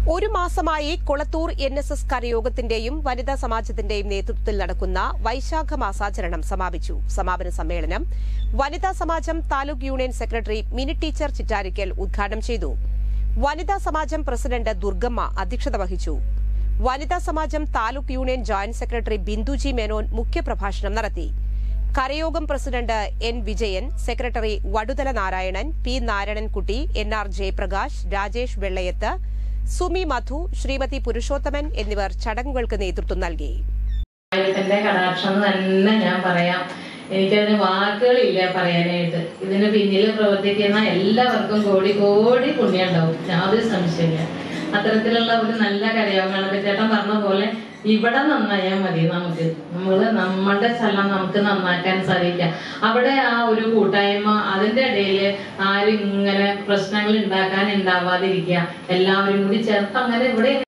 ഒരു മാസമായി Kolathur N S S കരയോഗത്തിന്റെയും വനിതാ സമാജത്തിന്റെയും നേതൃത്വത്തിൽ നടക്കുന്ന വൈശാഖ മാസാചരണം സമാപിച്ചു സമാപന സമ്മേളനം വനിതാ സമാജം taluk union secretary Mini teacher Chittarikkal ഉദ്ഘാടനം ചെയ്തു വനിതാ സമാജം പ്രസിഡന്റ് ദുർഗമ്മ അധ്യക്ഷത വഹിച്ചു വനിതാ സമാജം taluk union joint secretary Binduji Menon മുഖ്യപ്രഭാഷണം നടത്തി കരയോഗം president N Vijayan secretary Vaduthala Narayanan P Narayanankutty N R Jayaprakash Rajesh Vellayath Sumi Madhu Srimathi Purushothaman എന്നിവർ ചടങ്ങുകൾക്ക് നേതൃത്വം നൽകി ദൈവത്തിന്റെ കടാക്ഷം എന്ന് തന്നെ ഞാൻ പറയാം എനിക്കതിന് വാക്കുകളില്ല പറയാനായിട്ട് ഇതിന് പിന്നിൽ പ്രവർത്തിക്കുന്ന എല്ലാവർക്കും കോടി കോടി പുണ്യം ഉണ്ടാവും യാതൊരു സംശയമില്ല അത്തരത്തിലുള്ള ഒരു നല്ല കരയോഗങ്ങളൊക്കെ ചേട്ടൻ പറഞ്ഞ പോലെ ഇവിടെ നന്നായാൽ മതി നമുക്ക് നമ്മള് നമ്മുടെ സ്ഥലം നമുക്ക് നന്നാക്കാൻ സാധിക്കാം അവിടെ ആ ഒരു കൂട്ടായ്മ അതിന്റെ ഇടയിൽ ആരും ഇങ്ങനെ പ്രശ്നങ്ങൾ ഉണ്ടാക്കാൻ ഉണ്ടാവാതിരിക്കുക എല്ലാവരും കൂടി ചേർത്ത് അങ്ങനെ ഇവിടെ